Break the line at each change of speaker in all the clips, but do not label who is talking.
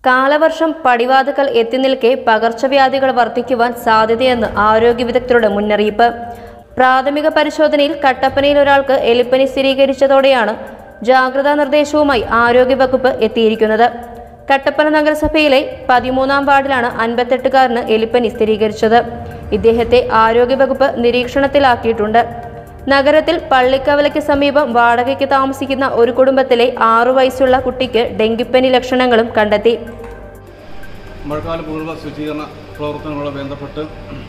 കാലവർഷം പടിവാതുക്കൽ എത്തി നിൽക്കെ പകർച്ചവ്യാധികൾ വർദ്ധിക്കുവാൻ സാധ്യതയെന്ന് ആരോഗ്യ വിദഗ്ധരുടെ മുന്നറിയിപ്പ് പ്രാഥമിക പരിശോധനയിൽ കട്ടപ്പനയിൽ ഒരാൾക്ക് എലിപ്പനി സ്ഥിരീകരിച്ചതോടെയാണ് ജാഗ്രതാ നിർദ്ദേശവുമായി ആരോഗ്യവകുപ്പ് എത്തിയിരിക്കുന്നത് കട്ടപ്പന നഗരസഭയിലെ പതിമൂന്നാം വാർഡിലാണ് അൻപത്തെട്ടുകാരന് എലിപ്പനി സ്ഥിരീകരിച്ചത് ഇദ്ദേഹത്തെ ആരോഗ്യവകുപ്പ് നിരീക്ഷണത്തിലാക്കിയിട്ടുണ്ട് നഗരത്തിൽ പള്ളിക്കവലയ്ക്ക് സമീപം വാടകയ്ക്ക് താമസിക്കുന്ന ഒരു കുടുംബത്തിലെ ആറു വയസ്സുള്ള കുട്ടിക്ക് ഡെങ്കിപ്പനി ലക്ഷണങ്ങളും കണ്ടെത്തി
മഴക്കാല പൂർവ്വ ശുചീകരണ പ്രവർത്തനങ്ങളുമായി ബന്ധപ്പെട്ട്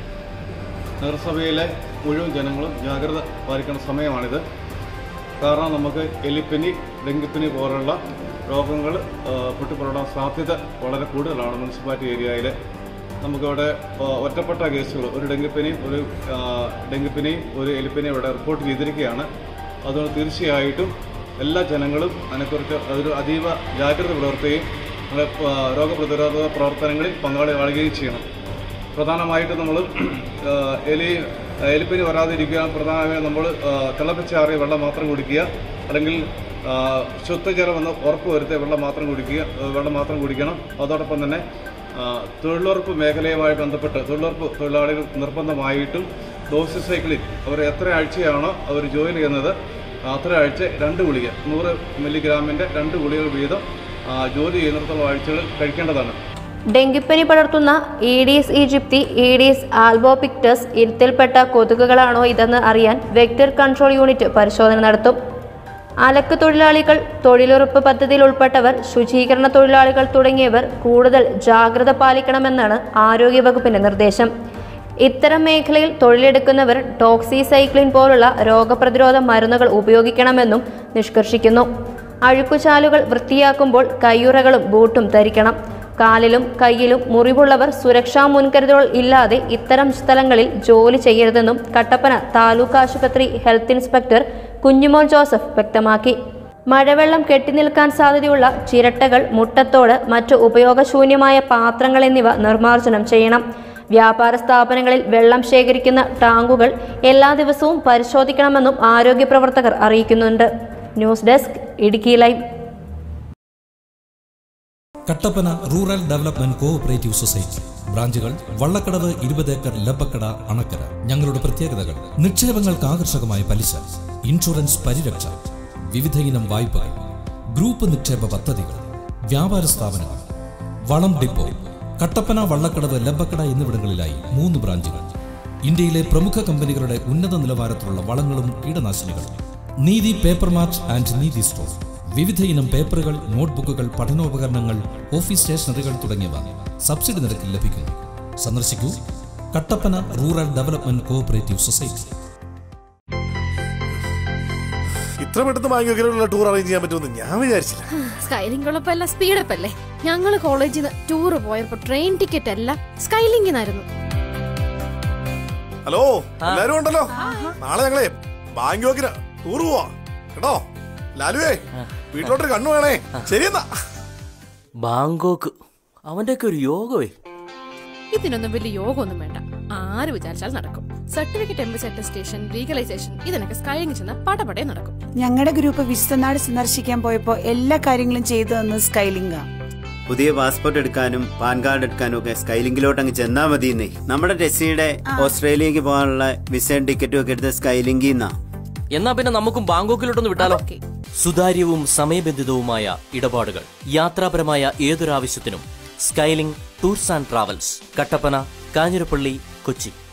നഗരസഭയിലെ മുഴുവൻ ജനങ്ങളും ജാഗ്രത പാലിക്കേണ്ട സമയമാണിത് കാരണം നമുക്ക് എലിപ്പനി ഡെങ്കിപ്പനി പോലുള്ള രോഗങ്ങൾ ആ, പൊട്ടിപ്പുറപ്പെടാൻ സാധ്യത വളരെ കൂടുതലാണ് മുനിസിപ്പാലിറ്റി ഏരിയയിൽ നമുക്കിവിടെ ആ, ഒറ്റപ്പെട്ട കേസുകൾ ഒരു ഡെങ്കിപ്പനിയും ഒരു ആ, ഡെങ്കിപ്പനിയും ഒരു എലിപ്പനിയും ഇവിടെ റിപ്പോർട്ട് ചെയ്തിരിക്കുകയാണ് അതുകൊണ്ട് തീർച്ചയായിട്ടും എല്ലാ ജനങ്ങളും അതിനെക്കുറിച്ച് ഒരു അതീവ ജാഗ്രത പുലർത്തുകയും നമ്മുടെ ആ, രോഗപ്രതിരോധ പ്രവർത്തനങ്ങളിൽ പങ്കാളിയാവുകയും ചെയ്യണം പ്രധാനമായിട്ടും നമ്മൾ എലി എലിപ്പനി വരാതിരിക്കാൻ പ്രധാനമായും നമ്മൾ തിളപ്പിച്ചാറിയ വെള്ളം മാത്രം കുടിക്കുക അല്ലെങ്കിൽ ആ, ശുദ്ധജലമെന്ന് ഉറപ്പ് വരുത്തിയ വെള്ളം മാത്രം കുടിക്കുക ആ, വെള്ളം മാത്രം കുടിക്കണം അതോടൊപ്പം തന്നെ ആ, തൊഴിലുറപ്പ് മേഖലയുമായി ബന്ധപ്പെട്ട് തൊഴിലുറപ്പ് തൊഴിലാളികൾ നിർബന്ധമായിട്ടും ഡോസി സൈക്കിളിൽ അവർ എത്ര ആഴ്ചയാണോ അവർ ജോയിൻ ചെയ്യുന്നത് അത്ര ആഴ്ച രണ്ട് ഗുളിക നൂറ് മില്ലിഗ്രാമിൻ്റെ രണ്ട് ഗുളികൾ വീതം ആ, ജോലി ചെയ്യുന്നിടത്തോളം ആഴ്ചകളിൽ കഴിക്കേണ്ടതാണ്
ഡെങ്കിപ്പനി പടർത്തുന്ന ഈഡീസ് ഈജിപ്തി ഈഡീസ് ആൽബോപിക്ടസ് ഇനത്തിൽപ്പെട്ട കൊതുകുകളാണോ ഇതെന്ന് അറിയാൻ വെക്ടർ കൺട്രോൾ യൂണിറ്റ് പരിശോധന നടത്തും അലക്ക് തൊഴിലാളികൾ തൊഴിലുറപ്പ് പദ്ധതിയിൽ ഉൾപ്പെട്ടവർ ശുചീകരണ തൊഴിലാളികൾ തുടങ്ങിയവർ കൂടുതൽ ജാഗ്രത പാലിക്കണമെന്നാണ് ആരോഗ്യവകുപ്പിന്റെ നിർദ്ദേശം ഇത്തരം മേഖലയിൽ തൊഴിലെടുക്കുന്നവർ ടോക്സിസൈക്ലിൻ പോലുള്ള രോഗപ്രതിരോധ മരുന്നുകൾ ഉപയോഗിക്കണമെന്നും നിഷ്കർഷിക്കുന്നു അഴുക്കുചാലുകൾ വൃത്തിയാക്കുമ്പോൾ കയ്യുറകളും ബൂട്ടും ധരിക്കണം കാലിലും കയ്യിലും മുറിവുള്ളവർ സുരക്ഷാ മുൻകരുതലുകൾ ഇല്ലാതെ ഇത്തരം സ്ഥലങ്ങളിൽ ജോലി ചെയ്യരുതെന്നും കട്ടപ്പന താലൂക്ക് ആശുപത്രി ഹെൽത്ത് ഇൻസ്പെക്ടർ കുഞ്ഞുമോൻ ജോസഫ് വ്യക്തമാക്കി മഴവെള്ളം കെട്ടിനിൽക്കാൻ സാധ്യതയുള്ള ചിരട്ടകൾ മുട്ടത്തോട് മറ്റു ഉപയോഗശൂന്യമായ പാത്രങ്ങൾ എന്നിവ നിർമ്മാർജ്ജനം ചെയ്യണം വ്യാപാര സ്ഥാപനങ്ങളിൽ വെള്ളം ശേഖരിക്കുന്ന ടാങ്കുകൾ എല്ലാ ദിവസവും പരിശോധിക്കണമെന്നും ആരോഗ്യ പ്രവർത്തകർ അറിയിക്കുന്നുണ്ട് news desk Idukki live
Kattappana rural development cooperative society ബ്രാഞ്ചുകൾ വള്ളക്കടവ് ഇരുപത് ഏക്കർ ലബക്കട അണക്കര ഞങ്ങളുടെ പ്രത്യേകതകൾ നിക്ഷേപങ്ങൾക്ക് ആകർഷകമായ പലിശ ഇൻഷുറൻസ് പരിരക്ഷ വിവിധ ഇനം വായ്പകൾ ഗ്രൂപ്പ് നിക്ഷേപ പദ്ധതികൾ വ്യാപാര സ്ഥാപനങ്ങൾ വളം ഡിപ്പോ കട്ടപ്പന വള്ളക്കടവ് ലബക്കട എന്നിവിടങ്ങളിലായി മൂന്ന് ബ്രാഞ്ചുകൾ ഇന്ത്യയിലെ പ്രമുഖ കമ്പനികളുടെ ഉന്നത നിലവാരത്തിലുള്ള വളങ്ങളും കീടനാശിനികളും Neethi paper mart and Neethi store വിവിധ ഇനം പേപ്പറുകൾ നോട്ട്ബുക്കുകൾ പഠനോപകരണങ്ങൾ ഓഫീസ് സ്റ്റേഷനറികൾ തുടങ്ങിയവ സബ്സിഡി നിരക്കിൽ ലഭിക്കുന്നു സന്ദർശിക്കൂ Kattappana rural development cooperative society
ഇത്ര പെട്ടെന്ന് ബാങ്കോക്കിലുള്ള ടൂർ അറേഞ്ച് ചെയ്യാൻ പറ്റുമെന്ന് ഞാൻ വിചാരിച്ചില്ല
സ്കൈലിംഗ് ഉള്ളപ്പല്ല സ്പീഡപ്പ് അല്ലേ ഞങ്ങള് കോളേജിൽ നിന്ന് ടൂർ പോയപ്പോ ട്രെയിൻ ടിക്കറ്റ് എല്ലാം സ്കൈലിംഗിനായിരുന്നു
ഹലോ എല്ലാരും ഉണ്ടല്ലോ നാളെ ഞങ്ങളെ ബാങ്കോക്കിന് ടൂർ പോവാ കേട്ടോ ലാലുവേ വീട്ടിലോട്ടൊരു കണ്ണു വേണേ ശരിയെന്നാ
ബാങ്കോക്ക് അവന്റെയൊക്കെ ഒരു യോഗമേ
ഇതിനൊന്നും വലിയ യോഗമൊന്നും വേണ്ട ആര് വിചാരിച്ചാൽ നടക്കും സർട്ടിഫിക്കറ്റ് എംബസി അറ്റസ്റ്റേഷൻ ലീഗലൈസേഷൻ ഇതിനൊക്കെ സ്കൈലിംഗ് ചെന്ന പടപടേ നടക്കും
ഞങ്ങളുടെ ഗ്രൂപ്പ് വിശ്വനാട് സന്ദർശിക്കാൻ പോയപ്പോ എല്ലാ കാര്യങ്ങളും ചെയ്തു തന്നത് സ്കൈലിംഗാ
പുതിയ പാസ്പോർട്ട് എടുക്കാനും പാൻ കാർഡ് എടുക്കാനും ഒക്കെ സ്കൈലിങ്കിലോട്ട് അങ്ങ് ചെന്നാ മതിയെന്നേ നമ്മുടെ ടെസ്സിയുടെ ഓസ്ട്രേലിയക്ക് പോകാനുള്ള വിസയും ടിക്കറ്റും ഒക്കെ എടുത്ത സ്കൈലിങ്കിൽ നിന്നാ
എന്നാ പിന്നെ നമുക്കും ബാങ്കോക്കിലോട്ടൊന്ന് വിട്ടാലോ
ഓക്കെ
സുതാര്യവും സമയബന്ധിതവുമായ ഇടപാടുകൾ യാത്രാപരമായ ഏതൊരാവശ്യത്തിനും Skyling tours and travels Kattappana Kanjirappally Kochi